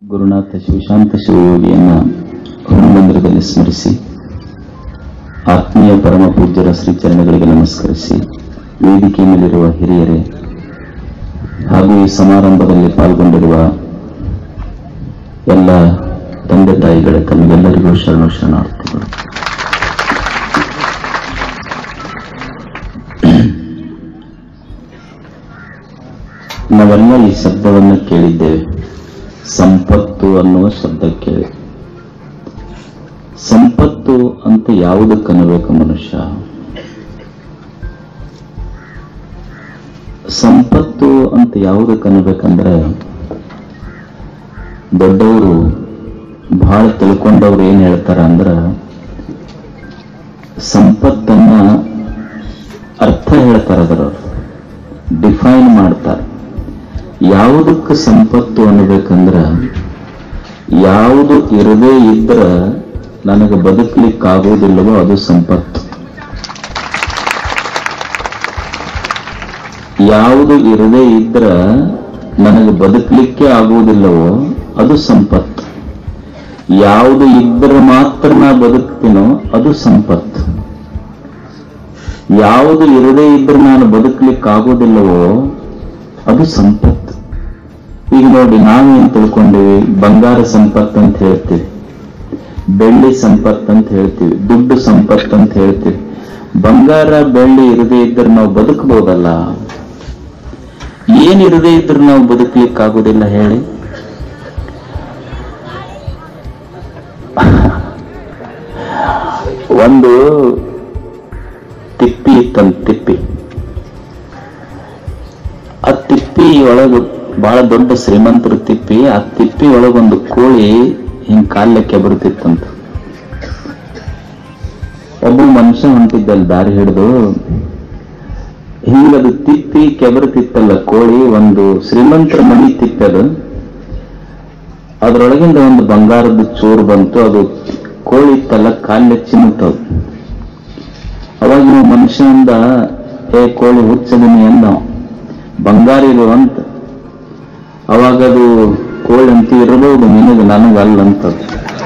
ಗುರುನಾಥ ಶಿವಶಾಂತ ಶಿವಯೋಗಿಯನ್ನ ಹನುಮಂದಿರದಲ್ಲಿ ಸ್ಮರಿಸಿ ಆತ್ಮೀಯ ಪರಮ ಪೂಜ್ಯರ ಶ್ರೀಚರಣಗಳಿಗೆ ನಮಸ್ಕರಿಸಿ ವೇದಿಕೆ ಮೇಲಿರುವ ಹಿರಿಯರೇ ಹಾಗೂ ಈ ಸಮಾರಂಭದಲ್ಲಿ ಪಾಲ್ಗೊಂಡಿರುವ ಎಲ್ಲ ತಂದೆ ತಾಯಿಗಳೇ ತಮಗೆಲ್ಲರಿಗೂ ಶರಣು ಶರಣಾರ್ಥಿಗಳು ನಾವೆಲ್ಲ ಈ ಶಬ್ದವನ್ನು ಕೇಳಿದ್ದೇವೆ ಸಂಪತ್ತು ಅನ್ನುವ ಶಬ್ದ ಕೇಳಿ ಸಂಪತ್ತು ಅಂತ ಯಾವುದಕ್ಕೆ ಅನ್ನಬೇಕು ಮನುಷ್ಯ ಸಂಪತ್ತು ಅಂತ ಯಾವುದಕ್ಕೆ ಅನ್ನಬೇಕಂದ್ರೆ ದೊಡ್ಡವರು ಬಹಳ ತಿಳ್ಕೊಂಡವ್ರು ಏನ್ ಹೇಳ್ತಾರ ಅಂದ್ರ ಸಂಪತ್ತನ್ನ ಅರ್ಥ ಹೇಳ್ತಾರ ಅದರವ್ರು ಡಿಫೈನ್ ಮಾಡ್ತಾರೆ ಯಾವುದಕ್ಕೆ ಸಂಪತ್ತು ಅನ್ನಬೇಕಂದ್ರ ಯಾವುದು ಇರದೇ ಇದ್ರ ನನಗೆ ಬದುಕಲಿಕ್ಕಾಗೋದಿಲ್ಲವೋ ಅದು ಸಂಪತ್ತು ಯಾವುದು ಇರದೇ ಇದ್ರ ನನಗೆ ಬದುಕಲಿಕ್ಕೆ ಆಗುವುದಿಲ್ಲವೋ ಅದು ಸಂಪತ್ತು ಯಾವುದು ಇದ್ದರೆ ಮಾತ್ರ ನಾ ಬದುಕ್ತೀನೋ ಅದು ಸಂಪತ್ತು ಯಾವುದು ಇರದೇ ಇದ್ರೆ ನಾನು ಬದುಕಲಿಕ್ಕೆ ಆಗೋದಿಲ್ಲವೋ ಅದು ಸಂಪತ್ತು ಈಗ ನೋಡಿ ನಾವೇನ್ ತಿಳ್ಕೊಂಡಿವಿ ಬಂಗಾರ ಸಂಪತ್ತು ಅಂತ ಹೇಳ್ತೀವಿ ಬೆಳ್ಳಿ ಸಂಪತ್ತು ಅಂತ ಹೇಳ್ತೀವಿ ದುಡ್ಡು ಸಂಪತ್ತು ಅಂತ ಹೇಳ್ತೀವಿ ಬಂಗಾರ ಬೆಳ್ಳಿ ಇರದೇ ಇದ್ರೆ ನಾವು ಬದುಕಬಹುದಲ್ಲ ಏನಿರದೇ ಇದ್ರೆ ನಾವು ಬದುಕಲಿಕ್ಕೆ ಆಗುದಿಲ್ಲ ಹೇಳಿ ಒಂದು ತಿಪ್ಪಿ ಇತ್ತಂತ ತಿಪ್ಪಿ ಆ ತಿಪ್ಪಿ ಒಳಗ ಬಹಳ ದೊಡ್ಡ ಶ್ರೀಮಂತರ ತಿಪ್ಪಿ ಆ ತಿಪ್ಪಿ ಒಳಗೊಂದು ಕೋಳಿ ಹಿಂಗ್ ಕಾಲಕ್ಕೆ ಬರುತ್ತಿತ್ತಂತ ಒಬ್ಬ ಮನುಷ್ಯ ಹೊಂಟಿದ್ದಲ್ಲಿ ದಾರಿ ಹಿಡಿದು ಹಿಂಗದು ತಿಪ್ಪಿ ಕೆಬರುತ್ತಿತ್ತಲ್ಲ ಕೋಳಿ ಒಂದು ಶ್ರೀಮಂತರ ಮಣಿ ತಿಪ್ಪಿ ಅದು ಅದ್ರೊಳಗಿಂದ ಒಂದು ಬಂಗಾರದ ಚೂರು ಬಂತು ಅದು ಕೋಳಿ ಇತ್ತಲ್ಲ ಕಾಲ್ಲೆ ಚಿಮ್ಮುತ್ತದು ಅವಾಗ ನೀವು ಮನುಷ್ಯನಿಂದ ಏ ಕೋಳಿ ಹುಚ್ಚದಿನಿ ಎಂದ ಬಂಗಾರ ಇರು ಅಂತ ಅವಾಗ ಅದು ಕೋಳಿ ಅಂತ ಇರಬಹುದು ನಿನಗೆ ನನಗಲ್ಲ ಅಂತದ್ದು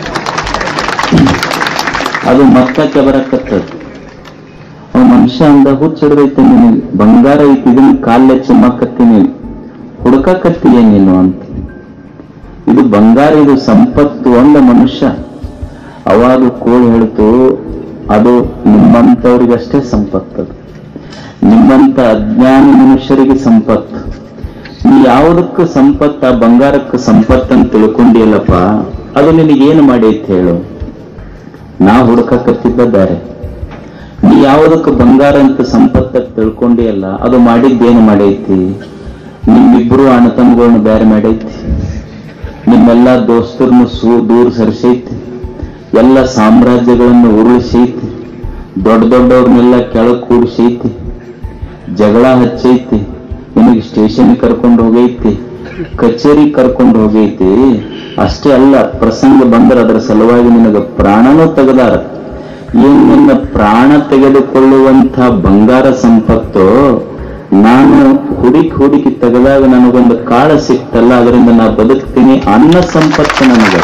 ಅದು ಮತ್ತಕ್ಕೆ ಬರಕತ್ತದ ಅವ ಮನುಷ್ಯ ಅಂದ ಹುಚ್ಚಿಡ್ದೈತೆ ನಿನಗೆ ಬಂಗಾರ ಐತಿ ಇದನ್ನ ಕಾಲ್ಲೆ ಚಿಮ್ಮಕತ್ತೀನಿ ಹುಡುಕಕತ್ತೀಯ ನೀನು ಅಂತ ಇದು ಬಂಗಾರ ಇದು ಸಂಪತ್ತು ಅಂದ ಮನುಷ್ಯ ಅವಾಗ ಕೋಳಿ ಹೇಳ್ತು ಅದು ನಿಮ್ಮಂಥವ್ರಿಗಷ್ಟೇ ಸಂಪತ್ತು ಅದು ನಿಮ್ಮಂತ ಅಜ್ಞಾನಿ ಮನುಷ್ಯರಿಗೆ ಸಂಪತ್ತು ನೀ ಯಾವುದಕ್ಕೆ ಸಂಪತ್ತ ಬಂಗಾರಕ್ಕೆ ಸಂಪತ್ತು ಅಂತ ತಿಳ್ಕೊಂಡಿಲ್ಲಪ್ಪ ಅದು ನಿನಗೇನು ಮಾಡೈತಿ ಹೇಳು ನಾ ಹುಡುಕಕತ್ತಿದ್ದ ಬೇರೆ ನೀ ಯಾವುದಕ್ಕೆ ಬಂಗಾರ ಅಂತ ಸಂಪತ್ತ ತಿಳ್ಕೊಂಡಿಯಲ್ಲ ಅದು ಮಾಡಿದ್ದೇನು ಮಾಡೈತಿ ನಿಮ್ಮಿಬ್ರು ಅಣ್ಣ ತಮ್ಮಗಳನ್ನ ಬೇರೆ ಮಾಡೈತಿ ನಿಮ್ಮೆಲ್ಲ ದೋಸ್ತರನ್ನು ಸೂ ದೂರ ಸರಿಸೈತಿ ಎಲ್ಲ ಸಾಮ್ರಾಜ್ಯಗಳನ್ನು ಉರುಳಿಸೈತಿ ದೊಡ್ಡ ದೊಡ್ಡವ್ರನ್ನೆಲ್ಲ ಕೆಳಗ್ ಕೂಡಿಸೈತಿ ಜಗಳ ಹಚ್ಚೈತಿ ನಿನಗೆ ಸ್ಟೇಷನ್ ಕರ್ಕೊಂಡು ಹೋಗೈತಿ ಕಚೇರಿ ಕರ್ಕೊಂಡು ಹೋಗೈತಿ ಅಷ್ಟೇ ಅಲ್ಲ ಪ್ರಸಂಗ ಬಂದ್ರೆ ಅದರ ಸಲುವಾಗಿ ನಿನಗೆ ಪ್ರಾಣನೂ ತೆಗೆದಾರ ಏನ್ ನಿನ್ನ ಪ್ರಾಣ ತೆಗೆದುಕೊಳ್ಳುವಂತ ಬಂಗಾರ ಸಂಪತ್ತು ನಾನು ಹುಡುಕಿ ಹುಡುಕಿ ತೆಗೆದಾಗ ನನಗೊಂದು ಕಾಳ ಸಿಕ್ತಲ್ಲ ಅದರಿಂದ ನಾ ಬದುಕ್ತೀನಿ ಅನ್ನ ಸಂಪತ್ತು ನನಗೆ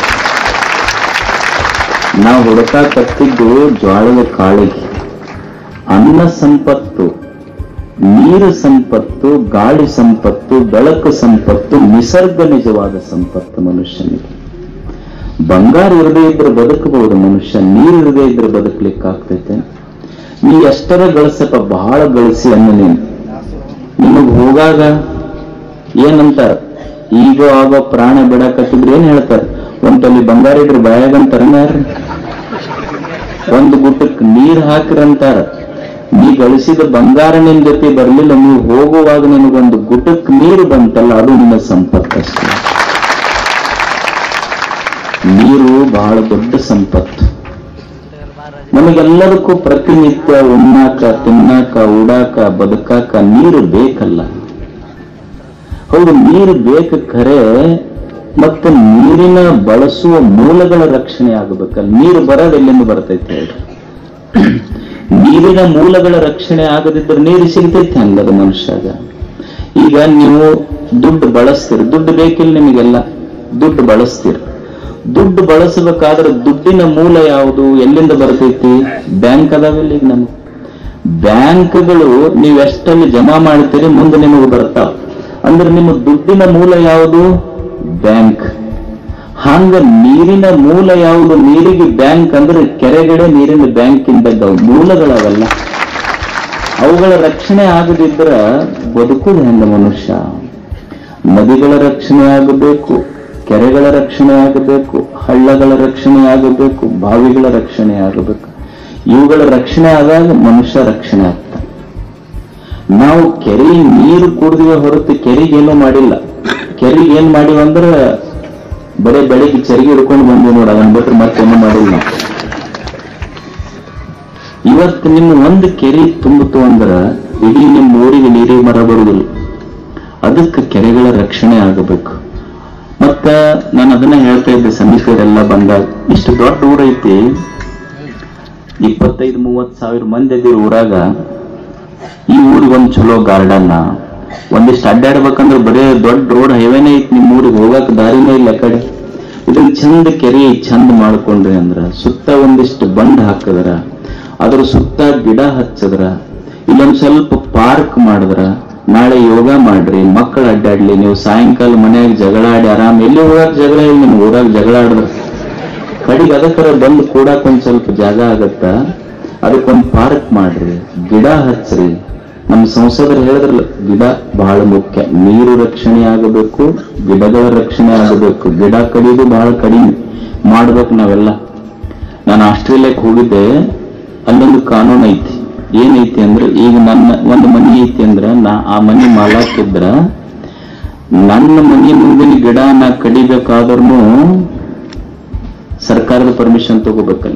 ನಾವು ಹುಡುಕಾಕತ್ತಿದ್ದು ಜ್ವಾಳದ ಕಾಳಿಗೆ ಅನ್ನ ಸಂಪತ್ತು ನೀರು ಸಂಪತ್ತು ಗಾಳಿ ಸಂಪತ್ತು ಬೆಳಕು ಸಂಪತ್ತು ನಿಸರ್ಗ ನಿಜವಾದ ಸಂಪತ್ತು ಮನುಷ್ಯನಿಗೆ ಬಂಗಾರ ಇರದೇ ಇದ್ರೆ ಬದುಕಬಹುದು ಮನುಷ್ಯ ನೀರು ಇರದೇ ಇದ್ರೆ ಬದುಕಲಿಕ್ಕೆ ಆಗ್ತೈತೆ ನೀ ಎಷ್ಟರ ಗಳಿಸಪ್ಪ ಬಹಳ ಗಳಿಸಿ ಅನ್ನ ನೀನು ನಿಮಗ್ ಹೋಗಾಗ ಏನಂತಾರ ಈಗ ಆಗೋ ಪ್ರಾಣ ಬಿಡಕತ್ತಿದ್ರೆ ಏನ್ ಹೇಳ್ತಾರ ಒಂದಲ್ಲಿ ಬಂಗಾರ ಇದ್ರೆ ಬಾಯಾಗಂತಾರ ಯಾರು ಒಂದು ಗುಟ್ಟಕ್ಕೆ ನೀರ್ ಹಾಕಿರಂತಾರ ನೀ ಗಳಿಸಿದ ಬಂಗಾರ ನಿನ್ ಜೊತೆ ಬರ್ಲಿಲ್ಲ ನೀವು ಹೋಗುವಾಗ ನಿನಗೊಂದು ಗುಟಕ್ ನೀರು ಬಂತಲ್ಲ ಅದು ನಿನ್ನ ಸಂಪತ್ತಷ್ಟೇ ನೀರು ಬಹಳ ದೊಡ್ಡ ಸಂಪತ್ತು ನಮಗೆಲ್ಲದಕ್ಕೂ ಪ್ರತಿನಿತ್ಯ ಉಣ್ಣಾಕ ತಿನ್ನಾಕ ಉಡಾಕ ಬದುಕಾಕ ನೀರು ಬೇಕಲ್ಲ ಹೌದು ನೀರು ಬೇಕು ಖರೆ ಮತ್ತೆ ನೀರಿನ ಬಳಸುವ ಮೂಲಗಳ ರಕ್ಷಣೆ ಆಗಬೇಕಲ್ಲ ನೀರು ಬರೋದು ಎಲ್ಲಿಂದ ಬರ್ತೈತೆ ಹೇಳ್ರಿ ನೀರಿನ ಮೂಲಗಳ ರಕ್ಷಣೆ ಆಗದಿದ್ರೆ ನೀರು ಸಿಗ್ತೈತೆ ಹಂಗದ ಮನುಷ್ಯಾಗ ಈಗ ನೀವು ದುಡ್ಡು ಬಳಸ್ತೀರಿ ದುಡ್ಡು ಬೇಕಿಲ್ಲ ನಿಮಗೆಲ್ಲ ದುಡ್ಡು ಬಳಸ್ತೀರ ದುಡ್ಡು ಬಳಸಬೇಕಾದ್ರೆ ದುಡ್ಡಿನ ಮೂಲ ಯಾವುದು ಎಲ್ಲಿಂದ ಬರ್ತೈತಿ ಬ್ಯಾಂಕ್ ಅದಾವಿಲ್ಲ ಈಗ ನಮ್ಗೆ ಬ್ಯಾಂಕ್ಗಳು ನೀವು ಎಷ್ಟಲ್ಲಿ ಜಮಾ ಮಾಡ್ತೀರಿ ಮುಂದೆ ನಿಮಗೆ ಬರ್ತಾವ ಅಂದ್ರೆ ನಿಮ್ಮ ದುಡ್ಡಿನ ಮೂಲ ಯಾವುದು ಬ್ಯಾಂಕ್ ಹಂಗ ನೀರಿನ ಮೂಲ ಯಾವುದು ನೀರಿಗೆ ಬ್ಯಾಂಕ್ ಅಂದ್ರೆ ಕೆರೆಗಡೆ ನೀರಿನ ಬ್ಯಾಂಕ್ ಇದ್ದವು ಮೂಲಗಳವೆಲ್ಲ ಅವುಗಳ ರಕ್ಷಣೆ ಆಗದಿದ್ರ ಬದುಕುದು ಹೆಂಗ ಮನುಷ್ಯ ನದಿಗಳ ರಕ್ಷಣೆ ಆಗಬೇಕು ಕೆರೆಗಳ ರಕ್ಷಣೆ ಆಗಬೇಕು ಹಳ್ಳಗಳ ರಕ್ಷಣೆ ಆಗಬೇಕು ಬಾವಿಗಳ ರಕ್ಷಣೆ ಆಗಬೇಕು ಇವುಗಳ ರಕ್ಷಣೆ ಆದಾಗ ಮನುಷ್ಯ ರಕ್ಷಣೆ ಆಗ್ತಾನೆ ನಾವು ಕೆರೆ ನೀರು ಕುಡಿದಿವೆ ಹೊರತು ಕೆರೆಗೇನು ಮಾಡಿಲ್ಲ ಕೆರೆಗೆ ಏನ್ ಮಾಡಿವ ಅಂದ್ರ ಬರೇ ಬೆಳಿಗ್ಗೆ ಚರಿಗೆ ಹಿಡ್ಕೊಂಡು ಬಂದ್ವಿ ನೋಡ ಅದನ್ನ ಬಿಟ್ರೆ ಮತ್ತೇನು ಮಾಡಿಲ್ಲ ನಾವು. ಇವತ್ತು ನಿಮ್ಮ ಒಂದು ಕೆರೆ ತುಂಬಿತು ಅಂದ್ರ ಇಡೀ ನಿಮ್ಮ ಊರಿಗೆ ನೀರಿಗೆ ಮರ ಬರುವುದಿಲ್ಲ ಅದಕ್ಕೆ ಕೆರೆಗಳ ರಕ್ಷಣೆ ಆಗಬೇಕು ಮತ್ತ ನಾನು ಅದನ್ನ ಹೇಳ್ತಾ ಇದ್ದೆ ಸಮಿತಿಯವರೆಲ್ಲ ಬಂದಾಗ ಇಷ್ಟು ದೊಡ್ಡ ಊರ್ ಐತಿ ಇಪ್ಪತ್ತೈದು ಮೂವತ್ ಸಾವಿರ ಮಂದಿ ಅದಿರು ಊರಾಗ ಈ ಊರಿಗೆ ಒಂದ್ ಚಲೋ ಗಾರ್ಡನ್ ಒಂದಿಷ್ಟು ಅಡ್ಡಾಡ್ಬೇಕಂದ್ರೆ ಬರೇ ದೊಡ್ಡ ರೋಡ್ ಹೈವೇನೇ ಐತಿ ನಿಮ್ ಊರಿಗೆ ಹೋಗಕ್ ದಾರಿನೇ ಇಲ್ಲ ಆ ಕಡೆ ಇದನ್ನ ಚಂದ ಕೆರೆ ಚಂದ ಮಾಡ್ಕೊಂಡ್ರಿ ಅಂದ್ರ ಸುತ್ತ ಒಂದಿಷ್ಟು ಬಂಡ್ ಹಾಕಿದ್ರ ಅದ್ರ ಸುತ್ತ ಗಿಡ ಹಚ್ಚದ್ರ ಇಲ್ಲೊಂದ್ ಸ್ವಲ್ಪ ಪಾರ್ಕ್ ಮಾಡಿದ್ರ ನಾಳೆ ಯೋಗ ಮಾಡ್ರಿ ಮಕ್ಕಳು ಅಡ್ಡಾಡ್ಲಿ ನೀವು ಸಾಯಂಕಾಲ ಮನ್ಯಾಗ ಜಗಳ ಆಡಿ ಆರಾಮ್ ಎಲ್ಲಿ ಹೋಗಕ್ ಜಗಳ ಇಲ್ಲ ನಿಮ್ ಊರಾಗ ಜಗಳ ಆಡಿದ್ರ ಕಡಿಗೆ ಅದಕ್ಕರ ಬಂದು ಕೂಡಕ್ ಒಂದ್ ಸ್ವಲ್ಪ ಜಾಗ ಆಗತ್ತ ಅದಕ್ಕೊಂದ್ ಪಾರ್ಕ್ ಮಾಡ್ರಿ ಗಿಡ ಹಚ್ಚ್ರಿ ನಮ್ಮ ಸಂಸದರು ಹೇಳಿದ್ರಲ್ಲ ಗಿಡ ಬಹಳ ಮುಖ್ಯ ನೀರು ರಕ್ಷಣೆ ಆಗಬೇಕು ಗಿಡಗಳ ರಕ್ಷಣೆ ಆಗಬೇಕು ಗಿಡ ಕಡಿಯೋದು ಬಹಳ ಕಡಿಮೆ ಮಾಡ್ಬೇಕು ನಾವೆಲ್ಲ ನಾನು ಆಸ್ಟ್ರೇಲಿಯಾಕ್ ಹೋಗಿದ್ದೆ ಅಲ್ಲೊಂದು ಕಾನೂನು ಐತಿ ಏನೈತಿ ಅಂದ್ರೆ ಈಗ ನನ್ನ ಒಂದು ಮನಿ ಐತಿ ಅಂದ್ರ ನಾ ಆ ಮನಿ ಮಾಲಾಕಿದ್ರ ನನ್ನ ಮನಿ ಮುಂದಿನ ಗಿಡ ನಾ ಕಡಿಬೇಕಾದ್ರೂ ಸರ್ಕಾರದ ಪರ್ಮಿಷನ್ ತಗೋಬೇಕಲ್ಲಿ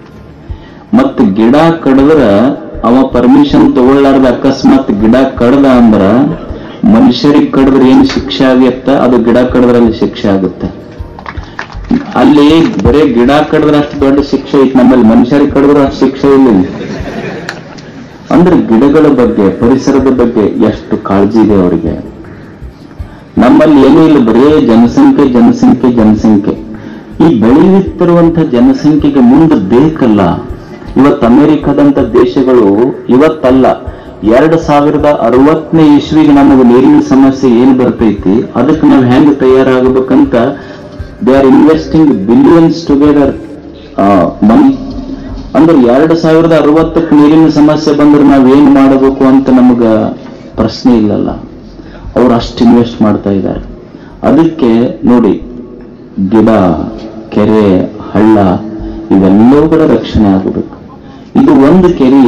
ಮತ್ ಗಿಡ ಕಡದ್ರ ಅವ ಪರ್ಮಿಷನ್ ತಗೊಳ್ಳಾರ್ದ ಅಕಸ್ಮಾತ್ ಗಿಡ ಕಡ್ದ ಅಂದ್ರ ಮನುಷ್ಯರಿಗೆ ಕಡಿದ್ರೆ ಏನ್ ಶಿಕ್ಷೆ ಆಗತ್ತ ಅದು ಗಿಡ ಕಡದ್ರಲ್ಲಿ ಶಿಕ್ಷೆ ಆಗುತ್ತೆ ಅಲ್ಲಿ ಬರೇ ಗಿಡ ಕಡಿದ್ರೆ ಅಷ್ಟು ದೊಡ್ಡ ಶಿಕ್ಷೆ ಐತಿ ನಮ್ಮಲ್ಲಿ ಮನುಷ್ಯರಿಗೆ ಕಡಿದ್ರೆ ಅಷ್ಟು ಶಿಕ್ಷೆ ಇಲ್ಲ ಇಲ್ಲಿ. ಅಂದ್ರೆ ಗಿಡಗಳ ಬಗ್ಗೆ ಪರಿಸರದ ಬಗ್ಗೆ ಎಷ್ಟು ಕಾಳಜಿ ಇದೆ ಅವರಿಗೆ ನಮ್ಮಲ್ಲಿ ಏನೂ ಇಲ್ಲ ಬರೇ ಜನಸಂಖ್ಯೆ ಜನಸಂಖ್ಯೆ ಜನಸಂಖ್ಯೆ ಈ ಬೆಳೆಯುತ್ತಿರುವಂತ ಜನಸಂಖ್ಯೆಗೆ ಮುಂದೆ ಬೇಕಲ್ಲ ಇವತ್ತು ಅಮೆರಿಕದಂತ ದೇಶಗಳು ಇವತ್ತಲ್ಲ ಎರಡ್ ಸಾವಿರದ ಅರವತ್ತನೇ ಇಸ್ವಿಗೆ ನಮಗೆ ನೀರಿನ ಸಮಸ್ಯೆ ಏನ್ ಬರ್ತೈತಿ ಅದಕ್ಕೆ ನಾವು ಹೆಂಗ್ ತಯಾರಾಗಬೇಕಂತ they are investing billions together money ಅಂದ್ರೆ ಎರಡು ಸಾವಿರದ ಅರವತ್ತಕ್ಕೆ ನೀರಿನ ಸಮಸ್ಯೆ ಬಂದ್ರೆ ನಾವ್ ಏನ್ ಮಾಡಬೇಕು ಅಂತ ನಮಗ ಪ್ರಶ್ನೆ ಇಲ್ಲಲ್ಲ ಅವ್ರು ಅಷ್ಟು ಇನ್ವೆಸ್ಟ್ ಮಾಡ್ತಾ ಇದ್ದಾರೆ ಅದಕ್ಕೆ ನೋಡಿ ಗಿಡ ಕೆರೆ ಹಳ್ಳ ಇವೆಲ್ಲವುಗಳ ರಕ್ಷಣೆ ಆಗಬೇಕು ಇದು ಒಂದು ಕೆರೆ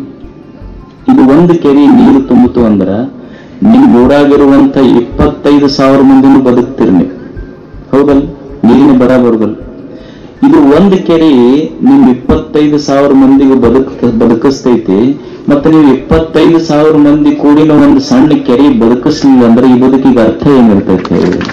ಇದು ಒಂದು ಕೆರೆ ನೀರು ತುಂಬಿತು ಅಂದ್ರ ನಿಮ್ ಊರಾಗಿರುವಂತ ಇಪ್ಪತ್ತೈದು ಸಾವಿರ ಮಂದಿನೂ ಬದುಕ್ತೀರಿ ನೀವು ಹೌದಲ್ಲ ನೀರಿನ ಬರ ಬರುದಲ್ಲ ಇದು ಒಂದು ಕೆರೆ ನಿಮ್ ಇಪ್ಪತ್ತೈದು ಸಾವಿರ ಮಂದಿಗೆ ಬದುಕ ಬದುಕಿಸ್ತೈತಿ ಮತ್ತೆ ನೀವು ಇಪ್ಪತ್ತೈದು ಸಾವಿರ ಮಂದಿ ಕೂಡಿನ ಒಂದು ಸಣ್ಣ ಕೆರೆ ಬದುಕಿಸ್ಲಿಲ್ಲ ಅಂದ್ರೆ ಈ ಬದುಕಿಗೆ ಅರ್ಥ ಏನಿರ್ತೈತೆ ಹೇಳಿ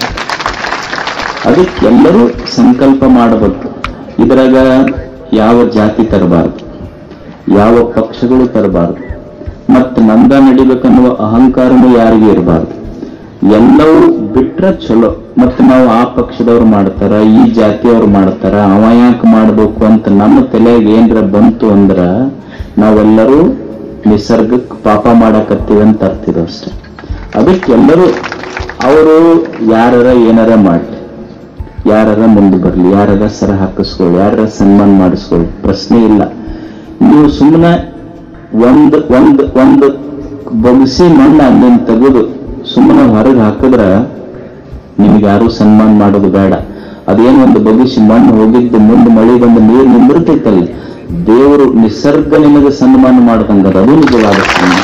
ಅದಕ್ಕೆ ಎಲ್ಲರೂ ಸಂಕಲ್ಪ ಮಾಡಬೇಕು ಇದರಾಗ ಯಾವ ಜಾತಿ ತರಬಾರದು ಯಾವ ಪಕ್ಷಗಳು ತರಬಾರದು ಮತ್ತೆ ನಂದ ನಡಿಬೇಕನ್ನುವ ಅಹಂಕಾರನೂ ಯಾರಿಗೂ ಇರಬಾರದು ಎಲ್ಲವೂ ಬಿಟ್ರ ಚಲೋ ಮತ್ತೆ ನಾವು ಆ ಪಕ್ಷದವ್ರು ಮಾಡ್ತಾರ ಈ ಜಾತಿಯವ್ರು ಮಾಡ್ತಾರ ಅವ ಯಾಕೆ ಮಾಡ್ಬೇಕು ಅಂತ ನಮ್ಮ ತಲೆಗೆ ಏನ್ರ ಬಂತು ಅಂದ್ರ ನಾವೆಲ್ಲರೂ ನಿಸರ್ಗಕ್ಕೆ ಪಾಪ ಮಾಡಕತ್ತೀವಿ ಅಂತ ಅರ್ತಿದ್ರು ಅಷ್ಟೆ ಅದಕ್ಕೆ ಎಲ್ಲರೂ ಅವರು ಯಾರರ ಏನಾರ ಮಾಡ್ಲಿ ಯಾರರ ಮುಂದೆ ಬರ್ಲಿ ಯಾರರ ಸರ ಹಾಕಿಸ್ಕೊಳ್ಳಿ ಯಾರರ ಸನ್ಮಾನ ಮಾಡಿಸ್ಕೊಳ್ಳಿ ಪ್ರಶ್ನೆ ಇಲ್ಲ ನೀವು ಸುಮ್ಮನೆ ಒಂದ್ ಒಂದ್ ಒಂದು ಬೊಗಸಿ ಮಣ್ಣ ಅಲ್ಲಿಂದ ತೆಗೆದು ಸುಮ್ಮನೆ ಹೊರಗೆ ಹಾಕಿದ್ರ ನಿಮ್ಗೆ ಯಾರು ಸನ್ಮಾನ ಮಾಡೋದು ಬೇಡ ಅದೇನು ಒಂದು ಬಗಿಸಿ ಮಣ್ಣು ಹೋಗಿದ್ದು ಮುಂದೆ ಮಳೆ ಬಂದು ನೀರು ನಿಂದಿರ್ತೈತಲ್ಲ ದೇವರು ನಿಸರ್ಗ ನಿಮಗೆ ಸನ್ಮಾನ ಮಾಡ್ದಂಗದ ಅದು ನಿಜವಾದ ಸನ್ಮಾನ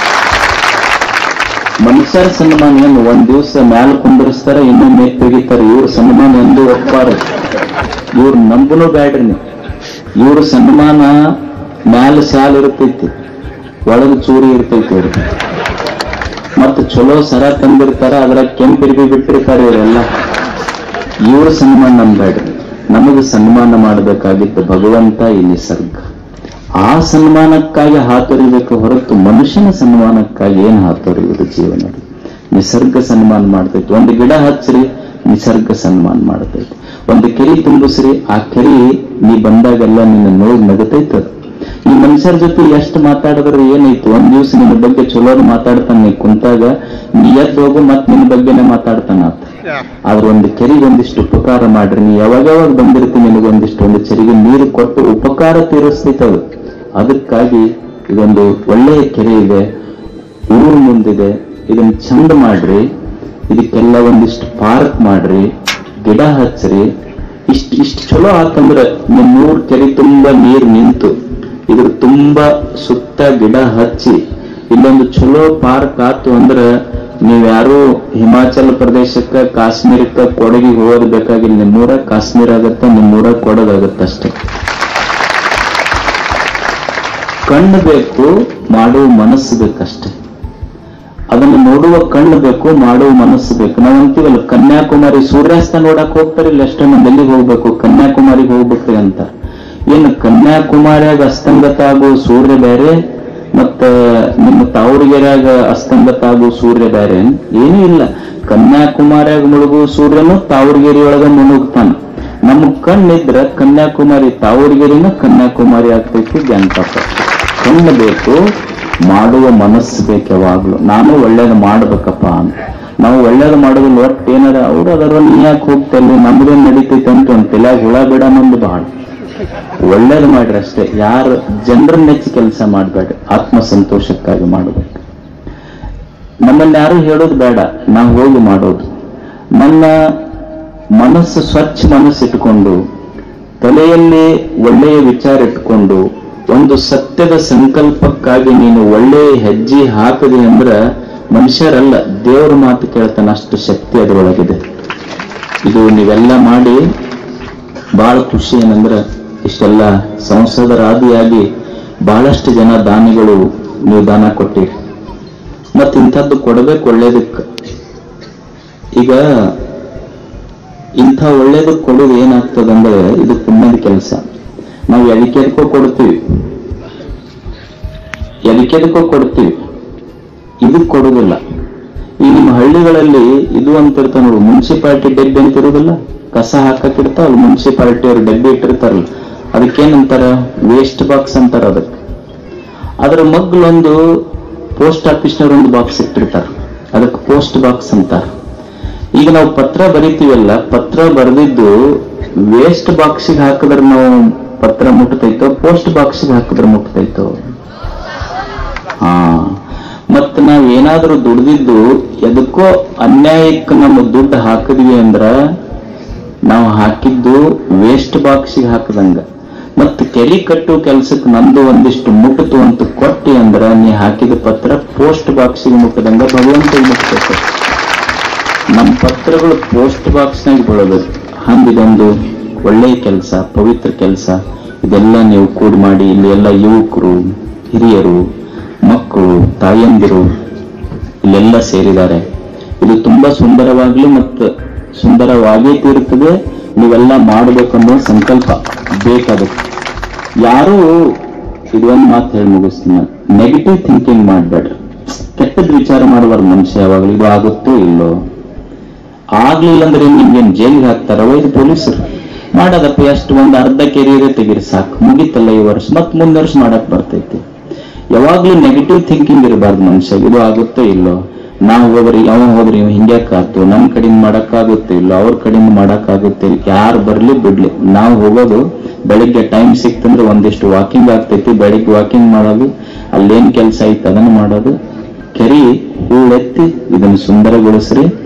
ಮನುಷ್ಯರ ಸನ್ಮಾನ ಏನು ಒಂದ್ ದಿವಸ ಮ್ಯಾಲ ಕುಂದರಿಸ್ತಾರ ಇನ್ನೊಂದು ಮೇಲ್ ತೆಗಿತಾರ ಇವ್ರ ಸನ್ಮಾನ ಎಂದು ಒಪ್ಪಾರ ಇವ್ರ ನಂಬನು ಬ್ಯಾಡ್ರಿ ನೀವು ಇವ್ರ ಸನ್ಮಾನ ಮ್ಯಾಲ ಶಾಲ್ ಇರ್ತೈತಿ ಒಳಗ ಚೂರಿ ಇರ್ತೈತಿ ಇವ್ರಿಗೆ ಮತ್ತು ಚಲೋ ಸರ ತಂದಿರ್ತಾರ ಅದ್ರ ಕೆಂಪಿರ್ಬಿ ಬಿಟ್ಟಿರ್ತಾರೆ ಇವರೆಲ್ಲ ಇವ್ರ ಸನ್ಮಾನ ನಂಬೇಡ್ರಿ ನಮಗೆ ಸನ್ಮಾನ ಮಾಡಬೇಕಾಗಿತ್ತು ಭಗವಂತ ಈ ನಿಸರ್ಗ ಆ ಸನ್ಮಾನಕ್ಕಾಗಿ ಹಾತೊರಿಬೇಕು ಹೊರತು ಮನುಷ್ಯನ ಸನ್ಮಾನಕ್ಕಾಗಿ ಏನ್ ಹಾತೊರಿಯುವುದು ಜೀವನ ನಿಸರ್ಗ ಸನ್ಮಾನ ಮಾಡ್ತೈತಿ ಒಂದು ಗಿಡ ಹಚ್ಚ್ರಿ ನಿಸರ್ಗ ಸನ್ಮಾನ ಮಾಡತೈತಿ ಒಂದು ಕೆರಿ ತುಂಬಿಸ್ರಿ ಆ ಕೆರಿ ನೀ ಬಂದಾಗೆಲ್ಲ ನಿನ್ನ ನೋಡಿ ನಗತೈತ ಈ ಮನುಷ್ಯರ ಜೊತೆ ಎಷ್ಟು ಮಾತಾಡಿದ್ರೆ ಏನಾಯ್ತು ಒಂದ್ ದಿವ್ಸ ನಿನ್ನ ಬಗ್ಗೆ ಚಲೋದು ಮಾತಾಡ್ತಾನೆ ನೀ ಕುಂತಾಗ ನೀ ಎದ್ದು ಹೋಗು ಮತ್ ನಿನ್ನ ಬಗ್ಗೆನೇ ಮಾತಾಡ್ತಾನ ಆತ ಆದ್ರೆ ಒಂದು ಕೆರಿಗೆ ಒಂದಿಷ್ಟು ಉಪಕಾರ ಮಾಡ್ರಿ ನೀ ಯಾವಾಗ ಯಾವಾಗ ಬಂದಿರ್ತೀನಿ ನಿನಗೊಂದಿಷ್ಟು ಒಂದು ಚೆರಿಗೆ ನೀರು ಕೊಟ್ಟು ಉಪಕಾರ ತೀರಿಸ್ತೈತೆ ಅದು ಅದಕ್ಕಾಗಿ ಇದೊಂದು ಒಳ್ಳೆಯ ಕೆರೆ ಇದೆ ಊರು ಮುಂದಿದೆ ಇದನ್ನ ಚಂದ ಮಾಡ್ರಿ ಇದಕ್ಕೆಲ್ಲ ಒಂದಿಷ್ಟು ಪಾರ್ಕ್ ಮಾಡ್ರಿ ಗಿಡ ಹಚ್ಚ್ರಿ ಇಷ್ಟ ಇಷ್ಟು ಚಲೋ ಆತಂದ್ರೆ ನಿಮ್ ಊರ್ ಕೆರೆ ತುಂಬಾ ನೀರ್ ನಿಂತು ಇದ್ರ ತುಂಬಾ ಸುತ್ತ ಗಿಡ ಹಚ್ಚಿ ಇಲ್ಲೊಂದು ಚಲೋ ಪಾರ್ಕ್ ಆತು ಅಂದ್ರೆ ನೀವ್ಯಾರು ಹಿಮಾಚಲ ಪ್ರದೇಶಕ್ಕ ಕಾಶ್ಮೀರಕ್ಕ ಕೊಡಗಿಗೆ ಹೋಗೋದು ಬೇಕಾಗಿಲ್ಲ ನಿಮ್ಮೂರ ಕಾಶ್ಮೀರ ಆಗತ್ತ ನಿಮ್ಮೂರ ಕೊಡೋದಾಗತ್ತ ಅಷ್ಟೇ ಕಣ್ಣು ಬೇಕು ಮಾಡುವ ಮನಸ್ಸು ಬೇಕಷ್ಟೇ ಅದನ್ನು ನೋಡುವ ಕಣ್ಣು ಬೇಕು ಮಾಡುವ ಮನಸ್ಸು ಬೇಕು ನಾವು ಅಂತೀವಲ್ಲ ಕನ್ಯಾಕುಮಾರಿ ಸೂರ್ಯಾಸ್ತ ನೋಡಕ್ ಹೋಗ್ತಾರಿಲ್ಲ ಎಷ್ಟೋ ಮಂದಿ ಎಲ್ಲಿಗೆ ಹೋಗ್ಬೇಕು ಕನ್ಯಾಕುಮಾರಿಗೆ ಹೋಗ್ಬೇಕ್ರಿ ಅಂತ ಏನು ಕನ್ಯಾಕುಮಾರಿಯಾಗ ಅಸ್ತಂಗತ ಆಗೋ ಸೂರ್ಯ ಬೇರೆ ಮತ್ತ ನಿಮ್ಮ ತಾವರಿಗೆರೆಯಾಗ ಅಸ್ತಂಗತ ಆಗೋ ಸೂರ್ಯ ಬೇರೆ ಏನೂ ಇಲ್ಲ ಕನ್ಯಾಕುಮಾರಿಯಾಗ ಮುಳುಗು ಸೂರ್ಯನು ತಾವರಿಗೆರೆ ಒಳಗ ಮುಳುಗ್ತಾನ ನಮ್ಮ ಕಣ್ಣಿದ್ರ ಕನ್ಯಾಕುಮಾರಿ ತಾವರಿಗೆರೆನ ಕನ್ಯಾಕುಮಾರಿ ಆಗ್ತೈತಿ ಜ್ಞಾನಪಾಪ ಕಣ್ಣು ಬೇಕು ಮಾಡುವ ಮನಸ್ಸು ಬೇಕು ಯಾವಾಗ್ಲೂ ನಾನು ಒಳ್ಳೇದು ಮಾಡ್ಬೇಕಪ್ಪ ಅಂತ ನಾವು ಒಳ್ಳೇದು ಮಾಡೋದಿಲ್ಲ ಒಟ್ಟು ಏನಾರ ಅವ್ರು ಅದರಲ್ಲಿ ನೀ ಯಾಕೆ ಹೋಗ್ತಲ್ಲಿ ನಮ್ದೇನ್ ನಡೀತೈತೆ ಅಂತ ಒಂದು ತಲೆಯಾಗ ಹುಳ ಬಿಡ ನಮ್ದು ಬಹಳ ಒಳ್ಳೇದು ಮಾಡ್ರಿ ಅಷ್ಟೇ ಯಾರು ಜನರ ನೆಚ್ಚಿ ಕೆಲಸ ಮಾಡಬೇಡ್ರಿ ಆತ್ಮ ಸಂತೋಷಕ್ಕಾಗಿ ಮಾಡಬೇಕು ನಮ್ಮನ್ನ ಯಾರು ಹೇಳೋದು ಬೇಡ ನಾವು ಹೋಗಿ ಮಾಡೋದು ನನ್ನ ಮನಸ್ಸು ಸ್ವಚ್ಛ ಮನಸ್ಸು ಇಟ್ಕೊಂಡು ತಲೆಯಲ್ಲಿ ಒಳ್ಳೆಯ ವಿಚಾರ ಇಟ್ಕೊಂಡು ಒಂದು ಸತ್ಯದ ಸಂಕಲ್ಪಕ್ಕಾಗಿ ನೀನು ಒಳ್ಳೆಯ ಹೆಜ್ಜೆ ಹಾಕದಿ ಅಂದ್ರ ಮನುಷ್ಯರಲ್ಲ ದೇವರ ಮಾತು ಕೇಳ್ತಾನೆ ಅಷ್ಟು ಶಕ್ತಿ ಅದರೊಳಗಿದೆ ಇದು ನೀವೆಲ್ಲ ಮಾಡಿ ಬಹಳ ಖುಷಿ ಏನಂದ್ರ ಇಷ್ಟೆಲ್ಲ ಸಂಸದರಾದಿಯಾಗಿ ಬಹಳಷ್ಟು ಜನ ದಾನಿಗಳು ನೀವು ದಾನ ಕೊಟ್ಟಿರಿ ಮತ್ತೆ ಇಂಥದ್ದು ಕೊಡಬೇಕು ಒಳ್ಳೇದಕ್ಕೆ ಈಗ ಇಂಥ ಒಳ್ಳೇದು ಕೊಡೋದು ಏನಾಗ್ತದಂದ್ರೆ ಇದು ಪುಣ್ಯದ ಕೆಲಸ ನಾವು ಎದಕ್ಕೆದಕ್ಕೋ ಕೊಡ್ತೀವಿ ಎದಕ್ಕೆದಕ್ಕೋ ಕೊಡ್ತೀವಿ ಇದಕ್ ಕೊಡುದಿಲ್ಲ ಈ ನಿಮ್ಮ ಹಳ್ಳಿಗಳಲ್ಲಿ ಇದು ಅಂತ ಇರ್ತಾವ ನೋಡಿ ಮುನ್ಸಿಪಾಲಿಟಿ ಡಬ್ಬಿ ಅಂತ ಇರುದಿಲ್ಲ ಕಸ ಹಾಕಕ್ ಇರ್ತಾವಲ್ಲ ಮುನ್ಸಿಪಾಲಿಟಿ ಅವ್ರು ಡಬ್ಬಿ ಇಟ್ಟಿರ್ತಾರಲ್ಲ ಅದಕ್ಕೇನಂತಾರ ವೇಸ್ಟ್ ಬಾಕ್ಸ್ ಅಂತಾರ ಅದಕ್ಕೆ ಅದರ ಮಗ್ಲೊಂದು ಪೋಸ್ಟ್ ಆಫೀಸ್ನವ್ರು ಒಂದು ಬಾಕ್ಸ್ ಇಟ್ಟಿರ್ತಾರ ಅದಕ್ಕೆ ಪೋಸ್ಟ್ ಬಾಕ್ಸ್ ಅಂತಾರ ಈಗ ನಾವು ಪತ್ರ ಬರಿತೀವಲ್ಲ ಪತ್ರ ಬರೆದಿದ್ದು ವೇಸ್ಟ್ ಬಾಕ್ಸಿಗೆ ಹಾಕಿದ್ರೆ ನಾವು ಪತ್ರ ಮುಟ್ತೈತೋ ಪೋಸ್ಟ್ ಬಾಕ್ಸಿಗೆ ಹಾಕಿದ್ರೆ ಮುಟ್ತೈತೋ ಹಾ ಮತ್ ನಾವ್ ಏನಾದ್ರೂ ದುಡ್ದಿದ್ದು ಎದಕ್ಕೋ ಅನ್ಯಾಯಕ್ಕೆ ನಮ್ಮ ದುಡ್ಡು ಹಾಕಿದ್ವಿ ಅಂದ್ರ ನಾವು ಹಾಕಿದ್ದು ವೇಸ್ಟ್ ಬಾಕ್ಸಿಗೆ ಹಾಕದಂಗ ಮತ್ ಕೆರಿ ಕಟ್ಟುವ ಕೆಲ್ಸಕ್ಕೆ ನಂದು ಒಂದಿಷ್ಟು ಮುಟ್ಟಿತು ಅಂತ ಕೊಟ್ಟಿ ಅಂದ್ರ ನೀ ಹಾಕಿದ ಪತ್ರ ಪೋಸ್ಟ್ ಬಾಕ್ಸಿಗೆ ಮುಟ್ಟದಂಗ ಭಗವಂತ ಮುಟ್ಟಬೇಕು ನಮ್ಮ ಪತ್ರಗಳು ಪೋಸ್ಟ್ ಬಾಕ್ಸ್ನಾಗ ಬೀಳೋದು ಹಂಗಿದೊಂದು ಒಳ್ಳೆಯ ಕೆಲಸ ಪವಿತ್ರ ಕೆಲಸ ಇದೆಲ್ಲ ನೀವು ಕೂಡಿ ಮಾಡಿ ಇಲ್ಲಿ ಎಲ್ಲ ಯುವಕರು ಹಿರಿಯರು ಮಕ್ಕಳು ತಾಯಂದಿರು ಇಲ್ಲೆಲ್ಲ ಸೇರಿದ್ದಾರೆ ಇದು ತುಂಬಾ ಸುಂದರವಾಗ್ಲಿ ಮತ್ತು ಸುಂದರವಾಗೇ ತೀರುತ್ತದೆ ನೀವೆಲ್ಲ ಮಾಡಬೇಕನ್ನೋ ಸಂಕಲ್ಪ ಬೇಕಾದಕ್ಕೆ ಯಾರು ಇದೊಂದು ಮಾತು ಹೇಳಿ ಮುಗಿಸ್ತೀನಿ ನಾನು ನೆಗೆಟಿವ್ ಥಿಂಕಿಂಗ್ ಮಾಡಬೇಡ್ರಿ ಕೆಟ್ಟದ್ ವಿಚಾರ ಮಾಡುವಾರ ಮನುಷ್ಯ ಯಾವಾಗಲೂ ಇದು ಆಗುತ್ತೋ ಇಲ್ಲೋ ಆಗ್ಲಿಲ್ಲ ಅಂದ್ರೆ ನಿಮ್ಗೇನ್ ಜೈಲಿಗೆ ಹಾಕ್ತಾರ ಇದು ಪೊಲೀಸರು ಮಾಡೋದಪ್ಪ ಎಷ್ಟು ಒಂದು ಅರ್ಧ ಕೆರಿಯರೇ ತೆಗೀರಿ ಸಾಕು ಮುಗಿತಲ್ಲ ಈ ವರ್ಷ ಮತ್ ಮುಂದೆ ವರ್ಷ ಮಾಡಕ್ ಬರ್ತೈತಿ ಯಾವಾಗ್ಲೂ ನೆಗೆಟಿವ್ ಥಿಂಕಿಂಗ್ ಇರಬಾರ್ದು ಮನುಷ್ಯ ಇದು ಆಗುತ್ತೋ ಇಲ್ಲೋ ನಾವು ಹೋದ್ರಿ ಅವ ಹೋದ್ರಿ ಇವ ಹಿಂಗ್ಯಾಕಾತು ನಮ್ ಕಡೆಯಿಂದ ಮಾಡಕ್ಕಾಗುತ್ತೆ ಇಲ್ಲೋ ಅವ್ರ ಕಡೆಯಿಂದ ಮಾಡಕ್ಕಾಗುತ್ತೆ ಇಲ್ಲ ಯಾರು ಬರ್ಲಿ ಬಿಡ್ಲಿ ನಾವು ಹೋಗೋದು ಬೆಳಿಗ್ಗೆ ಟೈಮ್ ಸಿಕ್ತಂದ್ರೆ ಒಂದಿಷ್ಟು ವಾಕಿಂಗ್ ಆಗ್ತೈತಿ ಬೆಳಿಗ್ಗೆ ವಾಕಿಂಗ್ ಮಾಡೋದು ಅಲ್ಲೇನ್ ಕೆಲಸ ಐತೆ ಅದನ್ನ ಮಾಡೋದು ಕೆರಿ ಹೂಳೆತ್ತಿ ಇದನ್ನು ಸುಂದರಗೊಳಿಸ್ರಿ